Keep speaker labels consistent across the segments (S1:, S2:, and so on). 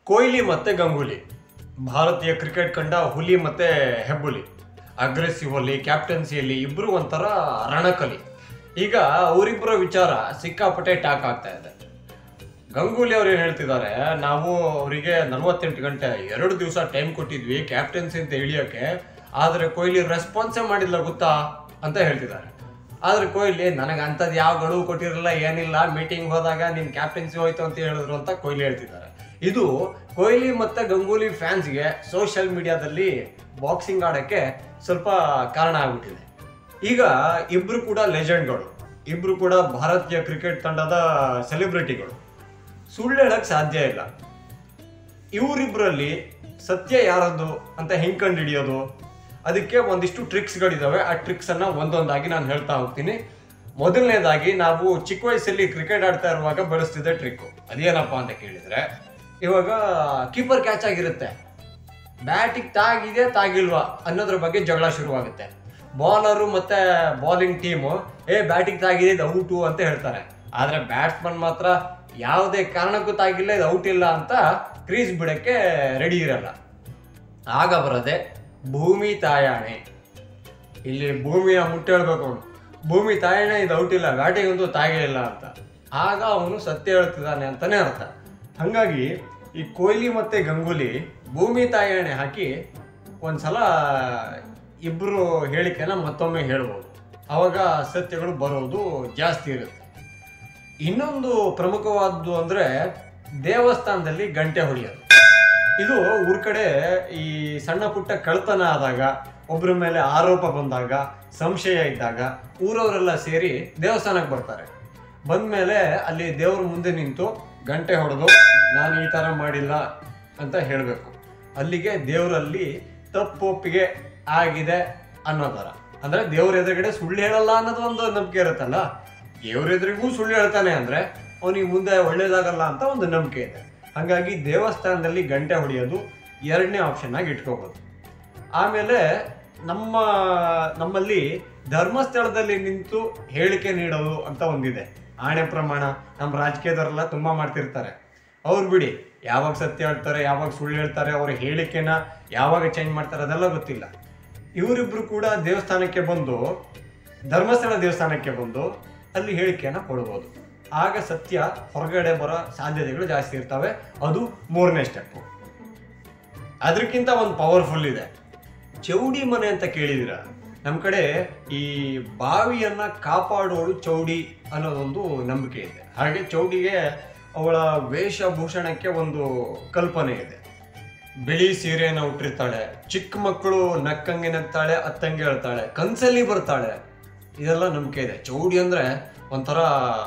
S1: ಕೊಹ್ಲಿ ಮತ್ತೆ ಗಂಗೂಲಿ ಭಾರತೀಯ ಕ್ರಿಕೆಟ್ ಕಂಡ ಹುಲಿ ಮತ್ತೆ ಹೆಬ್ಬುಲಿ ಅಗ್ರೆಸಿವ್ ಅಲ್ಲಿ ಕ್ಯಾಪ್ಟನ್ಸಿಯಲ್ಲಿ ಇಬ್ರು ಒಂಥರ ರಣಕಲಿ ಈಗ ಅವರಿಬ್ಬರ ವಿಚಾರ ಸಿಕ್ಕಾಪಟ್ಟೆ ಟಾಕ್ ಆಗ್ತಾ ಇದೆ ಗಂಗೂಲಿ ಅವ್ರು ಏನು ಹೇಳ್ತಿದ್ದಾರೆ ನಾವು ಅವರಿಗೆ ನಲವತ್ತೆಂಟು ಗಂಟೆ ಎರಡು ದಿವಸ ಟೈಮ್ ಕೊಟ್ಟಿದ್ವಿ ಕ್ಯಾಪ್ಟನ್ಸಿ ಅಂತ ಇಳಿಯೋಕ್ಕೆ ಆದರೆ ಕೊಹ್ಲಿ ರೆಸ್ಪಾನ್ಸೇ ಮಾಡಿಲ್ಲ ಗೊತ್ತಾ ಅಂತ ಹೇಳ್ತಿದ್ದಾರೆ ಆದರೆ ಕೊಹ್ಲಿ ನನಗೆ ಅಂಥದ್ದು ಯಾವ ಗಡುವು ಕೊಟ್ಟಿರಲಿಲ್ಲ ಏನಿಲ್ಲ ಮೀಟಿಂಗ್ ಹೋದಾಗ ನಿಮ್ಮ ಕ್ಯಾಪ್ಟನ್ಸಿ ಹೋಯ್ತು ಅಂತ ಹೇಳಿದ್ರು ಅಂತ ಕೊಹ್ಲಿ ಹೇಳ್ತಿದ್ದಾರೆ ಇದು ಕೊಹ್ಲಿ ಮತ್ತು ಗಂಗೂಲಿ ಫ್ಯಾನ್ಸ್ಗೆ ಸೋಷಿಯಲ್ ಮೀಡಿಯಾದಲ್ಲಿ ಬಾಕ್ಸಿಂಗ್ ಆಡೋಕ್ಕೆ ಸ್ವಲ್ಪ ಕಾರಣ ಆಗ್ಬಿಟ್ಟಿದೆ ಈಗ ಇಬ್ರು ಕೂಡ ಲೆಜೆಂಡ್ಗಳು ಇಬ್ರು ಕೂಡ ಭಾರತೀಯ ಕ್ರಿಕೆಟ್ ತಂಡದ ಸೆಲೆಬ್ರಿಟಿಗಳು ಸುಳ್ಳು ಹೇಳಕ್ ಸಾಧ್ಯ ಇಲ್ಲ ಇವರಿಬ್ಬರಲ್ಲಿ ಸತ್ಯ ಯಾರದ್ದು ಅಂತ ಹೆಂಗ್ ಕಂಡು ಹಿಡಿಯೋದು ಅದಕ್ಕೆ ಒಂದಿಷ್ಟು ಟ್ರಿಕ್ಸ್ಗಳಿದಾವೆ ಆ ಟ್ರಿಕ್ಸ್ ಅನ್ನ ಒಂದೊಂದಾಗಿ ನಾನು ಹೇಳ್ತಾ ಹೋಗ್ತೀನಿ ಮೊದಲನೇದಾಗಿ ನಾವು ಚಿಕ್ಕ ವಯಸ್ಸಲ್ಲಿ ಕ್ರಿಕೆಟ್ ಆಡ್ತಾ ಇರುವಾಗ ಬಳಸ್ತಿದ್ದ ಟ್ರಿಕ್ ಅದೇನಪ್ಪ ಅಂತ ಕೇಳಿದ್ರೆ ಇವಾಗ ಕೀಪರ್ ಕ್ಯಾಚ್ ಆಗಿರುತ್ತೆ ಬ್ಯಾಟಿಗೆ ತಾಗಿದೆ ತಾಗಿಲ್ವಾ ಅನ್ನೋದ್ರ ಬಗ್ಗೆ ಜಗಳ ಶುರುವಾಗುತ್ತೆ ಬಾಲರು ಮತ್ತೆ ಬಾಲಿಂಗ್ ಟೀಮು ಏ ಬ್ಯಾಟಿಗೆ ತಾಗಿದೆ ಇದು ಔಟು ಅಂತ ಹೇಳ್ತಾರೆ ಆದ್ರೆ ಬ್ಯಾಟ್ಸ್ಮನ್ ಮಾತ್ರ ಯಾವುದೇ ಕಾರಣಕ್ಕೂ ತಾಗಿಲ್ಲ ಇದು ಔಟ್ ಇಲ್ಲ ಅಂತ ಕ್ರೀಸ್ ಬಿಡಕ್ಕೆ ರೆಡಿ ಇರಲ್ಲ ಆಗ ಬರೋದೆ ಭೂಮಿ ತಾಯಾಣೆ ಇಲ್ಲಿ ಭೂಮಿಯ ಮುಟ್ಟೇಳ್ಬೇಕು ಅವನು ಭೂಮಿ ತಾಯಣೆ ಇದು ಔಟ್ ಇಲ್ಲ ಬ್ಯಾಟಿಗಂತೂ ತಾಗೇ ಇಲ್ಲ ಅಂತ ಆಗ ಅವನು ಸತ್ಯ ಹೇಳ್ತಿದ್ದಾನೆ ಅಂತಾನೆ ಅರ್ಥ ಹಂಗಾಗಿ ಈ ಕೊಹ್ಲಿ ಮತ್ತೆ ಗಂಗೂಲಿ ಭೂಮಿ ತಾಯಣೆ ಹಾಕಿ ಒಂದ್ಸಲ ಇಬ್ರು ಹೇಳಿಕೆನ ಮತ್ತೊಮ್ಮೆ ಹೇಳ್ಬೋದು ಅವಾಗ ಸತ್ಯಗಳು ಬರೋದು ಜಾಸ್ತಿ ಇರುತ್ತೆ ಇನ್ನೊಂದು ಪ್ರಮುಖವಾದ್ದು ಅಂದ್ರೆ ದೇವಸ್ಥಾನದಲ್ಲಿ ಗಂಟೆ ಹೊಡೆಯೋದು ಇದು ಊರ್ ಕಡೆ ಈ ಸಣ್ಣ ಪುಟ್ಟ ಕಳ್ತನ ಆದಾಗ ಒಬ್ಬರ ಮೇಲೆ ಆರೋಪ ಬಂದಾಗ ಸಂಶಯ ಇದ್ದಾಗ ಊರವರೆಲ್ಲ ಸೇರಿ ದೇವಸ್ಥಾನಕ್ಕೆ ಬರ್ತಾರೆ ಬಂದ್ಮೇಲೆ ಅಲ್ಲಿ ದೇವ್ರ ಮುಂದೆ ನಿಂತು ಗಂಟೆ ಹೊಡೆದು ನಾನು ಈ ಥರ ಮಾಡಿಲ್ಲ ಅಂತ ಹೇಳಬೇಕು ಅಲ್ಲಿಗೆ ದೇವರಲ್ಲಿ ತಪ್ಪೊಪ್ಪಿಗೆ ಆಗಿದೆ ಅನ್ನೋ ಥರ ಅಂದ್ರೆ ದೇವ್ರ ಎದುರುಗಡೆ ಸುಳ್ಳು ಹೇಳಲ್ಲ ಅನ್ನೋದು ಒಂದು ನಂಬಿಕೆ ಇರುತ್ತಲ್ಲ ದೇವ್ರ ಎದುರಿಗೂ ಸುಳ್ಳು ಹೇಳ್ತಾನೆ ಅಂದ್ರೆ ಅವನಿಗೆ ಮುಂದೆ ಒಳ್ಳೇದಾಗಲ್ಲ ಅಂತ ಒಂದು ನಂಬಿಕೆ ಇದೆ ಹಾಗಾಗಿ ದೇವಸ್ಥಾನದಲ್ಲಿ ಗಂಟೆ ಹೊಡೆಯೋದು ಎರಡನೇ ಆಪ್ಷನ್ ಆಗಿ ಇಟ್ಕೋಬಹುದು ಆಮೇಲೆ ನಮ್ಮ ನಮ್ಮಲ್ಲಿ ಧರ್ಮಸ್ಥಳದಲ್ಲಿ ನಿಂತು ಹೇಳಿಕೆ ನೀಡೋದು ಅಂತ ಒಂದಿದೆ ಆಣೆ ಪ್ರಮಾಣ ನಮ್ಮ ರಾಜಕೀಯದವರೆಲ್ಲ ತುಂಬಾ ಮಾಡ್ತಿರ್ತಾರೆ ಅವ್ರು ಬಿಡಿ ಯಾವಾಗ ಸತ್ಯ ಹೇಳ್ತಾರೆ ಯಾವಾಗ ಸುಳ್ಳು ಹೇಳ್ತಾರೆ ಅವ್ರ ಹೇಳಿಕೆನ ಯಾವಾಗ ಚೇಂಜ್ ಮಾಡ್ತಾರೆ ಅದೆಲ್ಲ ಗೊತ್ತಿಲ್ಲ ಇವರಿಬ್ರು ಕೂಡ ದೇವಸ್ಥಾನಕ್ಕೆ ಬಂದು ಧರ್ಮಸ್ಥಳ ದೇವಸ್ಥಾನಕ್ಕೆ ಬಂದು ಅಲ್ಲಿ ಹೇಳಿಕೆಯನ್ನ ಕೊಡ್ಬೋದು ಆಗ ಸತ್ಯ ಹೊರಗಡೆ ಬರೋ ಸಾಧ್ಯತೆಗಳು ಜಾಸ್ತಿ ಇರ್ತವೆ ಅದು ಮೂರನೇ ಸ್ಟೆಪ್ ಅದಕ್ಕಿಂತ ಒಂದು ಪವರ್ಫುಲ್ ಇದೆ ಚೌಡಿ ಮನೆ ಅಂತ ಕೇಳಿದಿರ ನಮ್ಮ ಕಡೆ ಈ ಬಾವಿಯನ್ನ ಕಾಪಾಡೋಳು ಚೌಡಿ ಅನ್ನೋದೊಂದು ನಂಬಿಕೆ ಇದೆ ಹಾಗೆ ಚೌಡಿಗೆ ಅವಳ ವೇಷಭೂಷಣಕ್ಕೆ ಒಂದು ಕಲ್ಪನೆ ಇದೆ ಬಿಳಿ ಸೀರೆಯನ್ನು ಉಟ್ಟಿರ್ತಾಳೆ ಚಿಕ್ಕ ಮಕ್ಕಳು ನಕ್ಕಂಗೆ ನಗ್ತಾಳೆ ಅತ್ತಂಗೆ ಹೇಳ್ತಾಳೆ ಕನ್ಸಲ್ಲಿ ಬರ್ತಾಳೆ ಇದೆಲ್ಲ ನಂಬಿಕೆ ಇದೆ ಚೌಡಿ ಅಂದ್ರೆ ಒಂಥರ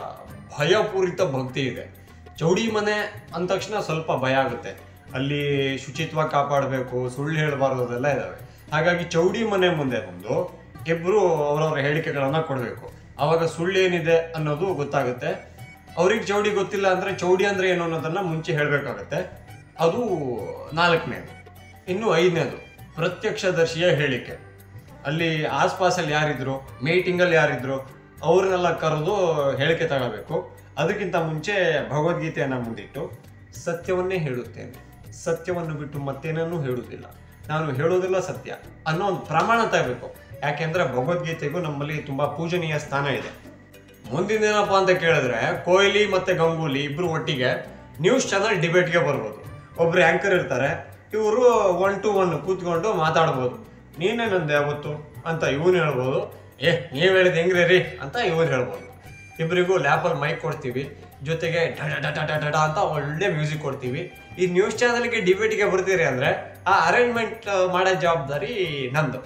S1: ಭಯಪೂರಿತ ಭಕ್ತಿ ಇದೆ ಚೌಡಿ ಮನೆ ಅಂದ ತಕ್ಷಣ ಸ್ವಲ್ಪ ಭಯ ಆಗುತ್ತೆ ಅಲ್ಲಿ ಶುಚಿತ್ವ ಕಾಪಾಡಬೇಕು ಸುಳ್ಳು ಹೇಳಬಾರ್ದು ಅದೆಲ್ಲ ಇದಾವೆ ಹಾಗಾಗಿ ಚೌಡಿ ಮನೆ ಮುಂದೆ ಬಂದು ಇಬ್ರು ಅವರವರ ಹೇಳಿಕೆಗಳನ್ನ ಕೊಡಬೇಕು ಅವಾಗ ಸುಳ್ಳು ಏನಿದೆ ಅನ್ನೋದು ಗೊತ್ತಾಗುತ್ತೆ ಅವ್ರಿಗೆ ಚೌಡಿ ಗೊತ್ತಿಲ್ಲ ಅಂದ್ರೆ ಚೌಡಿ ಅಂದ್ರೆ ಏನು ಅನ್ನೋದನ್ನ ಮುಂಚೆ ಹೇಳಬೇಕಾಗತ್ತೆ ಅದು ನಾಲ್ಕನೇದು ಇನ್ನು ಐದನೇದು ಪ್ರತ್ಯಕ್ಷದರ್ಶಿಯ ಹೇಳಿಕೆ ಅಲ್ಲಿ ಆಸ್ಪಾಸಲ್ಲಿ ಯಾರಿದ್ರು ಮೀಟಿಂಗಲ್ಲಿ ಯಾರಿದ್ರು ಅವ್ರನ್ನೆಲ್ಲ ಕರೆದು ಹೇಳಿಕೆ ತಗೋಬೇಕು ಅದಕ್ಕಿಂತ ಮುಂಚೆ ಭಗವದ್ಗೀತೆಯನ್ನ ಮುಂದಿಟ್ಟು ಸತ್ಯವನ್ನೇ ಹೇಳುತ್ತೇನೆ ಸತ್ಯವನ್ನು ಬಿಟ್ಟು ಮತ್ತೇನನ್ನೂ ಹೇಳುವುದಿಲ್ಲ ನಾನು ಹೇಳೋದಿಲ್ಲ ಸತ್ಯ ಅನ್ನೋ ಒಂದು ಪ್ರಮಾಣ ತಗೋಬೇಕು ಯಾಕೆಂದ್ರೆ ಭಗವದ್ಗೀತೆಗೂ ನಮ್ಮಲ್ಲಿ ತುಂಬಾ ಪೂಜನೀಯ ಸ್ಥಾನ ಇದೆ ಮುಂದಿನ ಏನಪ್ಪ ಅಂತ ಕೇಳಿದ್ರೆ ಕೊಹ್ಲಿ ಮತ್ತೆ ಗಂಗೂಲಿ ಇಬ್ರು ಒಟ್ಟಿಗೆ ನ್ಯೂಸ್ ಚಾನಲ್ ಡಿಬೇಟ್ಗೆ ಬರ್ಬೋದು ಒಬ್ರು ಆಂಕರ್ ಇರ್ತಾರೆ ಇವರು ಒನ್ ಟು ಒನ್ ಕೂತ್ಕೊಂಡು ಮಾತಾಡ್ಬೋದು ನೀನೇನಂದೆ ಅವತ್ತು ಅಂತ ಇವನು ಹೇಳ್ಬೋದು ಏ ನೀವ್ ಹೇಳಿದ್ ಹೆಂಗ್ರಿ ರೀ ಅಂತ ಇವನು ಹೇಳ್ಬೋದು ಇಬ್ಬರಿಗೂ ಲ್ಯಾಪಲ್ಲಿ ಮೈಕ್ ಕೊಡ್ತೀವಿ ಜೊತೆಗೆ ಡ ಡ ಡ ಡ ಡ ಡ ಅಂತ ಒಳ್ಳೆ ಮ್ಯೂಸಿಕ್ ಕೊಡ್ತೀವಿ ಈ ನ್ಯೂಸ್ ಚಾನಲ್ಗೆ ಡಿಬೇಟ್ಗೆ ಬರ್ತೀರಿ ಅಂದ್ರೆ ಆ ಅರೇಂಜ್ಮೆಂಟ್ ಮಾಡೋ ಜವಾಬ್ದಾರಿ ನಂದು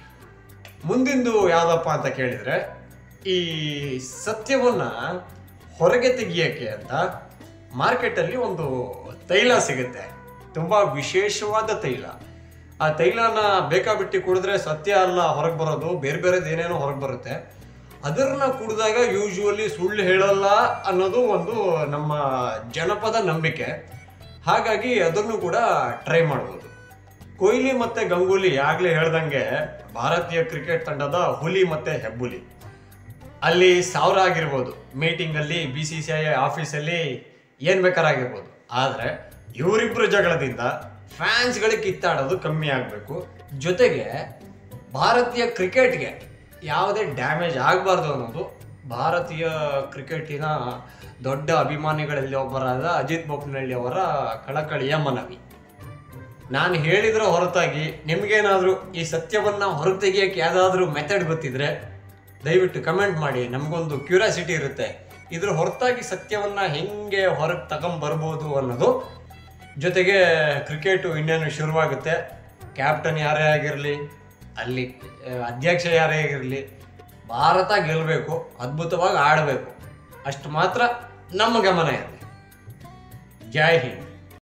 S1: ಮುಂದಿಂದು ಯಾವ್ದಪ್ಪ ಅಂತ ಕೇಳಿದ್ರೆ ಈ ಸತ್ಯವನ್ನ ಹೊರಗೆ ತೆಗಿಯಕ್ಕೆ ಅಂತ ಮಾರ್ಕೆಟಲ್ಲಿ ಒಂದು ತೈಲ ಸಿಗುತ್ತೆ ತುಂಬಾ ವಿಶೇಷವಾದ ತೈಲ ಆ ತೈಲನ ಬೇಕಾಬಿಟ್ಟಿ ಕುಡಿದ್ರೆ ಸತ್ಯ ಅಲ್ಲ ಹೊರಗೆ ಬರೋದು ಬೇರೆ ಬೇರೆದು ಏನೇನೋ ಹೊರಗೆ ಬರುತ್ತೆ ಅದನ್ನ ಕುಡಿದಾಗ ಯೂಶುವಲಿ ಸುಳ್ಳು ಹೇಳಲ್ಲ ಅನ್ನೋದು ಒಂದು ನಮ್ಮ ಜನಪದ ನಂಬಿಕೆ ಹಾಗಾಗಿ ಅದನ್ನು ಕೂಡ ಟ್ರೈ ಮಾಡ್ಬೋದು ಕೊಹ್ಲಿ ಮತ್ತೆ ಗಂಗೂಲಿ ಆಗ್ಲೇ ಹೇಳ್ದಂಗೆ ಭಾರತೀಯ ಕ್ರಿಕೆಟ್ ತಂಡದ ಹುಲಿ ಮತ್ತೆ ಹೆಬ್ಬುಲಿ ಅಲ್ಲಿ ಸಾವಿರ ಆಗಿರ್ಬೋದು ಮೀಟಿಂಗ್ ಅಲ್ಲಿ ಬಿ ಸಿ ಸಿ ಐ ಆಫೀಸಲ್ಲಿ ಏನ್ ಬೇಕಾರಾಗಿರ್ಬೋದು ಆದ್ರೆ ಇವರಿಬ್ಬರ ಜಗಳದಿಂದ ಫ್ಯಾನ್ಸ್ಗಳಿಗೆ ಕಿತ್ತಾಡೋದು ಕಮ್ಮಿ ಆಗಬೇಕು ಜೊತೆಗೆ ಭಾರತೀಯ ಕ್ರಿಕೆಟ್ಗೆ ಯಾವುದೇ ಡ್ಯಾಮೇಜ್ ಆಗಬಾರ್ದು ಅನ್ನೋದು ಭಾರತೀಯ ಕ್ರಿಕೆಟಿನ ದೊಡ್ಡ ಅಭಿಮಾನಿಗಳಲ್ಲಿ ಒಬ್ಬರಾದ ಅಜಿತ್ ಬೊಪ್ಪನಹಳ್ಳಿ ಅವರ ಕಳಕಳಿಯ ಮನವಿ ನಾನು ಹೇಳಿದ್ರ ಹೊರತಾಗಿ ನಿಮ್ಗೇನಾದ್ರೂ ಈ ಸತ್ಯವನ್ನ ಹೊರಗೆ ತೆಗಿಯಕ್ಕೆ ಯಾವ್ದಾದ್ರು ಮೆಥಡ್ ಗೊತ್ತಿದ್ರೆ ದಯವಿಟ್ಟು ಕಮೆಂಟ್ ಮಾಡಿ ನಮಗೊಂದು ಕ್ಯೂರಿಯಾಸಿಟಿ ಇರುತ್ತೆ ಇದ್ರ ಹೊರತಾಗಿ ಸತ್ಯವನ್ನ ಹೆಂಗೆ ಹೊರಗೆ ತಗೊಂಬರ್ಬೋದು ಅನ್ನೋದು ಜೊತೆಗೆ ಕ್ರಿಕೆಟು ಇನ್ನೇನು ಶುರುವಾಗುತ್ತೆ ಕ್ಯಾಪ್ಟನ್ ಯಾರೇ ಆಗಿರಲಿ ಅಲ್ಲಿ ಆ, ಅಧ್ಯಕ್ಷ ಯಾರೇ ಆಗಿರಲಿ ಭಾರತ ಗೆಲ್ಲಬೇಕು ಅದ್ಭುತವಾಗಿ ಆಡಬೇಕು ಅಷ್ಟು ಮಾತ್ರ ನಮ್ಮ ಗಮನ ಇರಲಿ ಜೈ ಹಿಂದ್